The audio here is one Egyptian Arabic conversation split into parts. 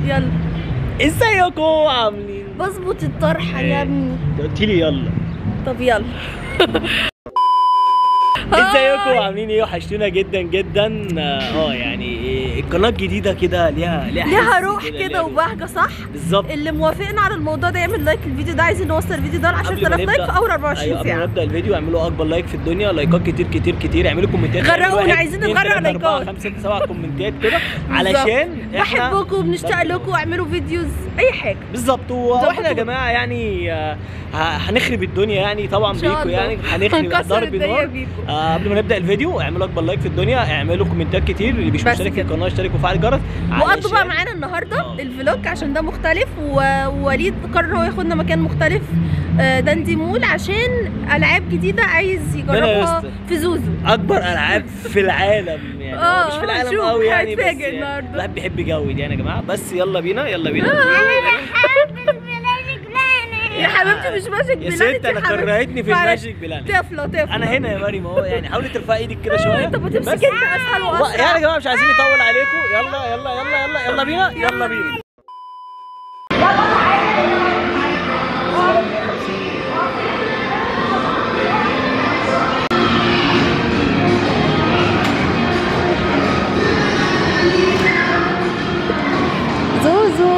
يلا ازيكم عاملين بظبط الطرحه يا ابني قلت لي يلا طب يلا ازيكم عاملين ايه وحشتونا جدا جدا اه يعني إيه، القناه الجديده كده ليها ليها ليها حس روح ليها كده روح. وبهجه صح بالظبط اللي موافقنا على الموضوع ده يعمل لايك للفيديو ده عايزين نوصل الفيديو ده ل قبل ما 10000 لايك نبدأ- في اول ايوه 24 قبل ما ساعه نبدا الفيديو اعملوا اكبر لايك في الدنيا لايكات كتير كتير كتير اعملوا كومنتات غرقونا، واحد، عايزين اتنين، نغرق تلاتة، أربعة، لايكات. خمسة ستة سبعة كومنتات كده علشان احنا بحبكم بنشتاق لكم اعملوا فيديوز اي حاجه بالظبط و- واحنا يا ظبطوا. جماعه يعني آه، ه- هنخرب الدنيا يعني طبعا إن شاء بيكم الله. يعني هنخرب هنكسر ضرب الدنيا نار بيكم. آه قبل ما نبدا الفيديو اعملوا اكبر لايك في الدنيا اعملوا كومنتات كتير اللي مش بس مشترك في كده. القناه اشترك وفعل الجرس وقضوا بقى علشان- معانا النهارده آه. الفلوج عشان ده مختلف و- ووليد قرر هو ياخدنا مكان مختلف آه، داندي مول عشان العاب جديده عايز يجربها يستر. في زوزو اكبر العاب في العالم يعني آه، هو مش في العالم شوف، قوي يعني بس هيتفاجئ يعني النهاردة. الواحد بيحب يجود يعني يا جماعه بس يلا بينا يلا بينا يا حبيبتي مش ماجيك يا بلانت ست انا حبيبتي. كرهتني في معلش. الماجيك بلانت طفله طفله انا هنا يا مريم اهو يعني حاولي ترفعي ايدك كده شويه طب ما تمسك بس. انت اسهل بقى- واسرع يعني يا جماعه مش عايزين نطول عليكم يلا يلا يلا يلا يلا بينا يلا بينا زوزو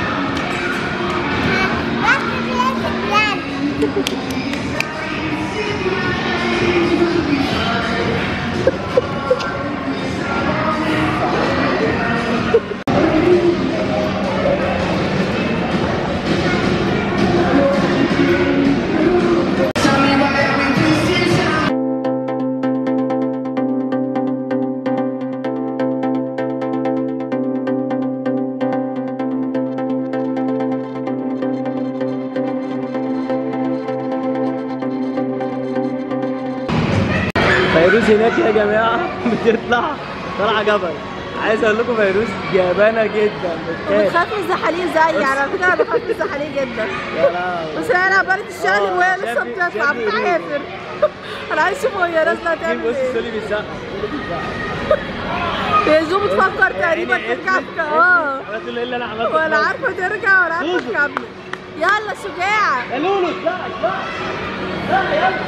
فيروز هناك يا جماعه بتطلع طالعه جبل عايز اقول لكم فيروز جبانه جدا بتخاف بتخاف من الزحاليق زيي على فكره انا بخاف من الزحاليق جدا يا لهوي. بس انا بلد الشقلب آه، وهي لسه شافي- بتطلع شافي بتعافر انا عايز اشوف وهي نازله بص تعمل بص ايه سولي بيزقق سولي بيزقق هي زو بتفكر تقريبا يعني ترجع اسمك- في اه عملت له ايه اللي انا عملته ولا في نفسي؟ عارفه ترجع ولا عارفه زوزو. تكمل يلا شجاعه يا لولو اطلع اطلع اطلع يلا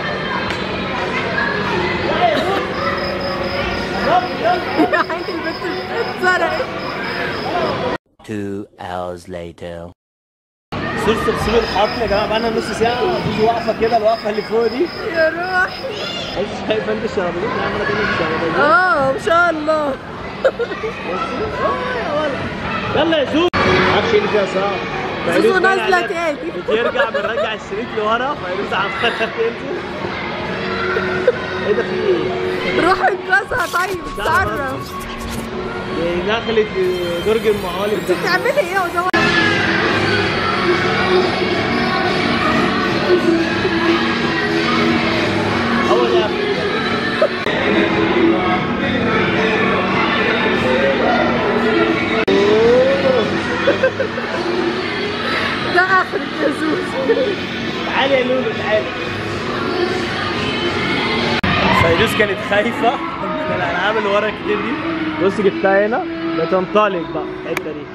لا يا لولو يلا يلا يا عيني البنت اتسرقت Two hours later. صرت بصير الحفله يا جماعه بقالنا نص ساعه مفيش واقفه كده الوقفه اللي فوق دي يا روحي بص شايف انت الشرابيط اللي عامله كده الشرابيط اه ما شاء الله يلا يا زوزو معرفش ايه اللي فيها صعب زوزو فيروز بقى نازلة عليها- تاني. بترجع بنرجع الشريط لورا فيروز عماله تنزل ايه ده في ايه؟ روح انجزها طيب اتصرف يعني دخلت في درج المعالج انت بتعملي ايه يا زوزو هو ده ده اخرك يا زوزو تعالي يا لولو تعالي فيروز كانت خايفة من الألعاب اللي ورا كتير دي بص جبتها هنا بتنطلق بقى الحتة دي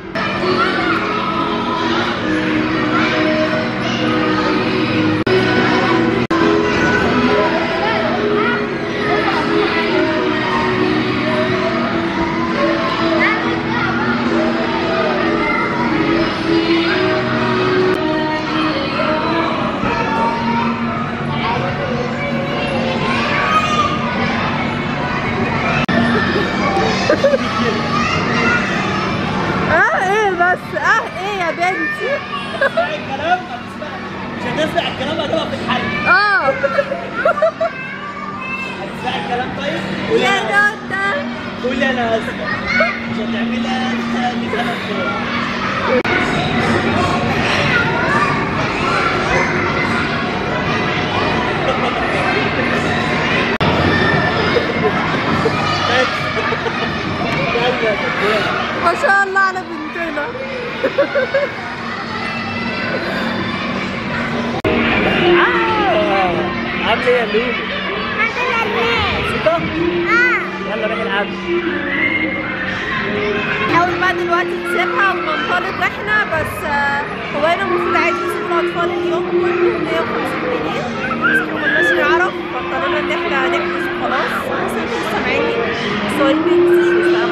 اه ايه بس اه ايه يا بنتي تسمعي الكلام مش هتسمع الكلام هتبقى في الحل اه هتسمعي الكلام طيب قولي يا أنا نوتة قولي أنا آسفة مش هتعملها أنت أنا خير ما شاء الله على بنتنا عامل ايه يا لولو؟ مبسوطة؟ يلا روحي العبي نحاول بقى دلوقتي نسيبها وننطلق احنا بس آه، هو هنا المفروض عايز يسيب الاطفال اليوم كله 150 جنيه بس احنا مكناش نعرف فاضطرينا ان احنا نحجز وخلاص بس انتوا مش سامعيني بس هو يمكن يسيب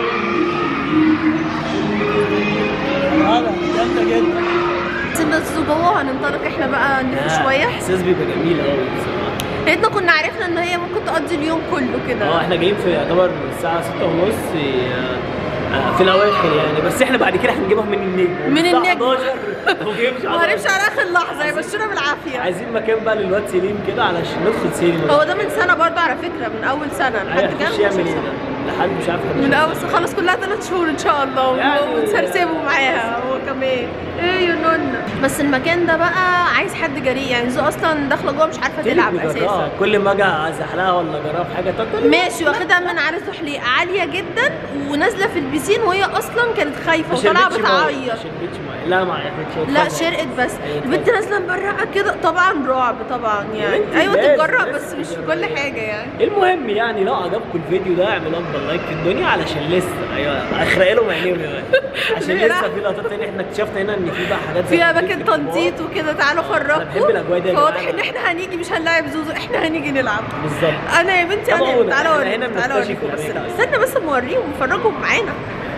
هذا جامده جدا سيبنا الزو جوه وهننطلق احنا بقى نلف شويه احساس بيبقى جميل قوي بصراحه لقيتنا كنا عرفنا ان هي ممكن تقضي اليوم كله اه كده احنا جايين في يعتبر الساعه 6 ونص في الاواخر يعني بس احنا بعد كده هنجيبها من النجم من الساعة النجم. 11 وجيمش ما عرفش على اخر لحظه يمشونا بالعافيه عايزين مكان بقى للواد سليم كده علشان ندخل سينما هو ده من سنه برضه على فكره من اول سنه لحد كام هيخش يعمل ايه سنة. ده؟ لحد مش عارف من اول سنة خلاص كلها ثلاث شهور ان شاء الله يعني- ونسرسبه معاها هو كمان ايه يا نونا بس المكان ده بقى عايز حد جريء يعني زو اصلا داخله جوه مش عارفه تلعب اساسا كل ما اجي ازحلقها ولا اجربها في حاجه تطلع ماشي واخدها من على تحليق عاليه جدا ونازله في البيسين وهي اصلا كانت خايفه وطالعه بتعيط لا ما عرفتش لا شرقت بس أيوة، البنت نازله مبرقه كده طبعا رعب طبعا يعني بنتي ايوه لازم- تتجرأ لازم بس مش في تجرأي. كل حاجه يعني المهم يعني لو عجبكم الفيديو ده اعملوا اكبر لايك في الدنيا علشان لسه ايوه اخرق لهم عينيهم دلوقتي. عشان ليه لسه لا؟ في لقطات تانية احنا اكتشفنا هنا ان في بقى حاجات زي في تنطيط اماكن في الكبار. تنطيط وكده تعالوا أنا بحب خرجوا الأجواء دي يا فواضح جماعة. ان احنا هنيجي مش هنلاعب زوزو احنا هنيجي نلعب بالظبط انا يا بنتي طبعاً انا تعالوا إحنا هنا اوريكم تعالوا بنكتشف اوريكم بس الأماكن. استنى بس اما اوريهم اتفرجوا معانا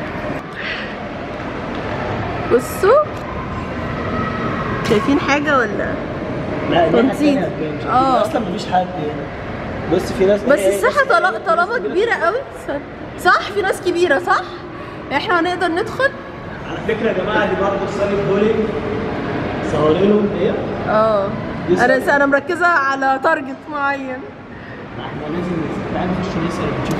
بصوا شايفين حاجه ولا لا الناحية تنطيط. التانية هتبان، مش آه. هتبان. اصلا مفيش حد هنا بص في ناس بس إيه، الساحه بص- طل- طالما كبيره قوي صح في ناس كبيره صح احنا هنقدر ندخل على فكره يا جماعه دي برضه صاله بولينج صورينهم ايه؟ اه دي صح. انا انا مركزه على تارجت معين احنا لازم تعالى نخش نسال نشوف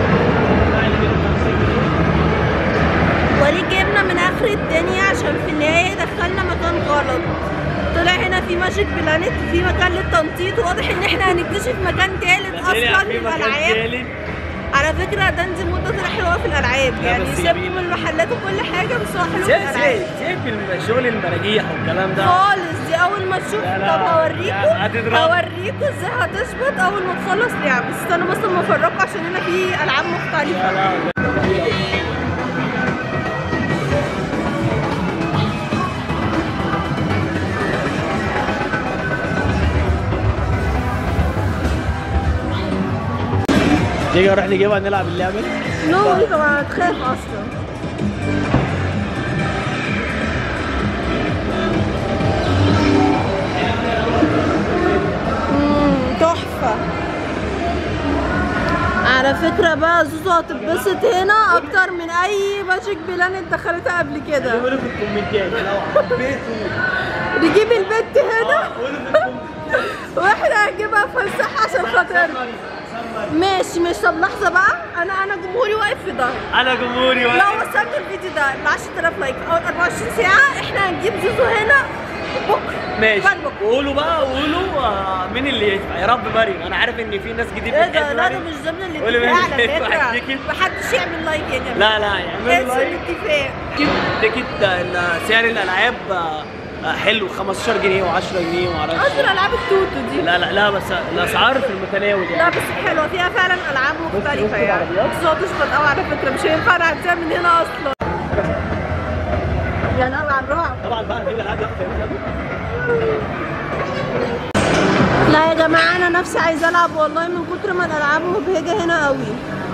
وليه جبنا من اخر الدنيا عشان في النهايه دخلنا مكان غلط طلع هنا في ماجيك بلانت وفي مكان للتنطيط وواضح ان احنا هنكتشف مكان تالت اصلا في مكان للالعاب تالت على فكره دندي مده طلع حلو أوي في الالعاب لا، يعني بس سيبكم جميل. من المحلات وكل حاجه بس هو حلو في سيب الالعاب سيب سيب شغل المراجيح والكلام ده خالص دي اول ما تشوف لا، لا، طب لا، هوريكم هتضرب. هوريكم ازاي هتشبط اول ما تخلص لعب بس استنوا بس اما افرجكم عشان هنا في العاب مختلفه لا لا تيجي نروح نجيبها نلعب اللعبة نو طبعا هتخاف اصلا مم، تحفة على فكرة بقى زوزو هتتبسط هنا أكتر من أي ماجيك بلانت دخلتها قبل كده قولوا في الكومنتات لو حبيتوا نجيب البت هنا قولوا في الكومنتات واحنا هنجيبها فسحة عشان خاطرنا ماشي مش طب لحظة بقى أنا أنا جمهوري واقف في ظهري انا جمهوري لو واقف وصلنا الفيديو ده ل 10000 لايك او 24 ساعة احنا هنجيب زوزو هنا بكرة ماشي بعد بكرة وقولوا بقى قولوا آه، مين اللي يدفع يا رب مريم انا عارف ان في ناس كتير ايه بتحب ده لا ده مريم مش ضمن قولي الاتفاق مين على اللي يدفع فكرة التيكت؟ محدش يعمل لايك يا جماعة لا لا يعملوا انسوا لايك الاتفاق تيكت تيكت آه، سعر الالعاب آه، آه، حلو 15 جنيه و10 جنيه ومعرفش قصدي العاب التوتو دي لا لا لا بس الاسعار في المتناول لا يعني بس حلوة فيها فعلا العاب مختلفة بص يعني العربيات. بس هو تشبط قوي على فكرة مش هينفع نعديها من هنا اصلا يعني انا عن رعب طبعا بقى في العاب لا يا جماعة أنا نفسي عايزة ألعب والله من كتر ما الألعاب مبهجة هنا قوي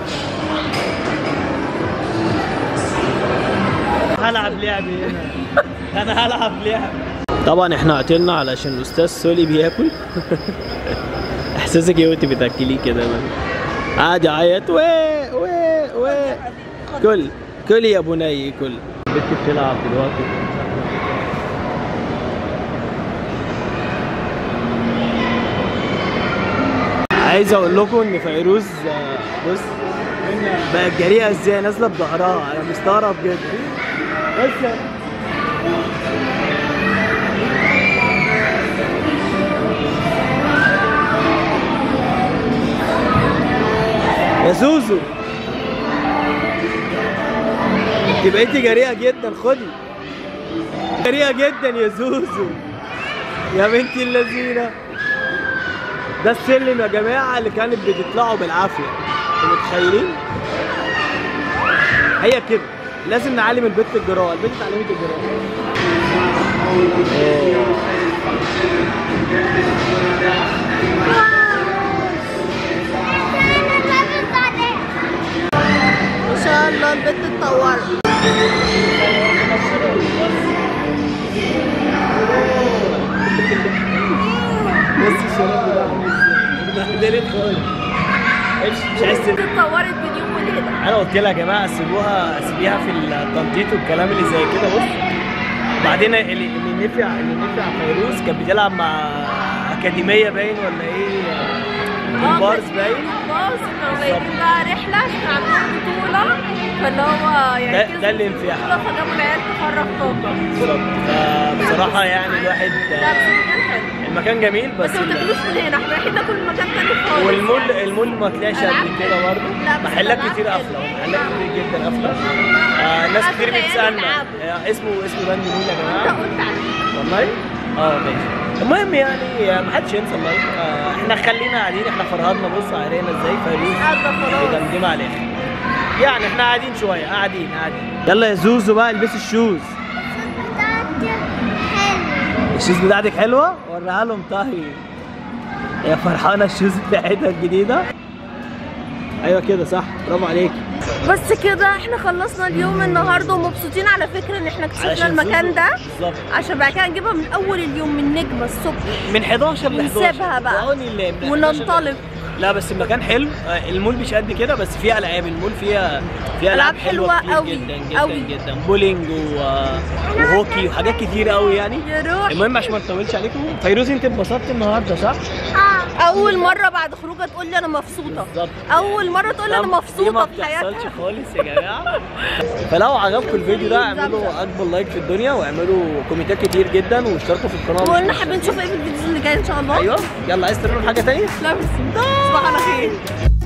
هلعب لعبة هنا انا هلعب لعبة طبعا احنا عطلنا علشان الاستاذ سولي بياكل احساسك ايه وانت بتاكليه كده بقى قاعد يعيط وي وي وي كل كل يا بني كل البنت بتلعب دلوقتي عايز اقول لكم ان فيروز آه، بص بقت جريئه ازاي نازله بظهرها انا مستغرب جدا بس يا زوزو انت بقيتي جريئه جدا خدي جريئه جدا يا زوزو يا بنتي اللذينه ده السلم يا جماعه اللي كانت بتطلعوا بالعافيه انتوا متخيلين هي كده لازم نعلم البنت الجراءه البنت اتعلمت الجراءه ما شاء الله البنت اتطورت بص الشباب ده اتبهدلت خالص مش عايز تبقى اتطورت بين يوم وليله انا قلت لها يا جماعه سيبوها سيبيها في التنطيط والكلام اللي زي كده بص وبعدين اللي اللي نفع اللي نفع فيروز كانت بتلعب مع اكاديميه باين ولا ايه كومبارس باين باص كانوا جايبين بقى رحله عشان عاملين بطوله فاللي هو يعني ده- كسبوا ده اللي ينفع. البطولة فجابوا العيال تفرغ طاقه بالظبط فبصراحه يعني الواحد لا بس المكان حلو المكان جميل بس بس ما ال- تاكلوش من هنا احنا رايحين ناكل من مكان تاني خالص والمول يعني. المول ما طلعش ألعاب قد كده حلوة. برضه لا، بس محلات الألعاب كتير حلوة. قافله محلات كتير جدا قافله آه ناس على كتير فكرة يعني بتسالنا ألعاب. آه اسمه اسمه باند مين يا انت جماعه قلت عليه والله اه ماشي المهم يعني ما حدش ينسى اللايك آه احنا خلينا قاعدين احنا فرهدنا بص علينا ازاي فيروز قاعدة خلاص مدمدمه على الاخر يعني احنا قاعدين شويه قاعدين قاعدين يلا يا زوزو بقى البسي الشوز الشوز بتاعتك حلوه وريها لهم طيب يا فرحانه الشوز بتاعتها الجديده ايوه كده صح برافو عليك بس كده احنا خلصنا اليوم النهارده ومبسوطين على فكره ان احنا اكتشفنا علشان المكان زوزو. ده بالظبط عشان بعد كده نجيبها من اول اليوم من نجمه الصبح من 11 ل 11 ونسيبها بقى. وعوني اللي من 11 ل- وننطلق لا بس المكان حلو آه، المول مش قد كده بس فيه العاب المول فيها فيها ألعاب العاب حلوه حلوة كتير قوي، جدا جدا قوي. جدا بولينج و... وهوكي وحاجات كتير قوي يعني يا روح المهم عشان ما نطولش عليكم فيروز انت اتبسطت النهارده صح؟ اول مره بعد خروجه تقول لي انا مبسوطه بالظبط اول مره تقول لي انا دي ما مبسوطه في بتحصلش حياتها خالص يا جماعه فلو عجبكم الفيديو ده اعملوا اكبر لايك في الدنيا واعملوا كومنتات كتير جدا واشتركوا في القناه وقلنا حابين نشوف ايه في الفيديوز اللي جايه ان شاء الله ايوه يلا عايز تقول حاجه تانية؟ لا بس تصبحوا على خير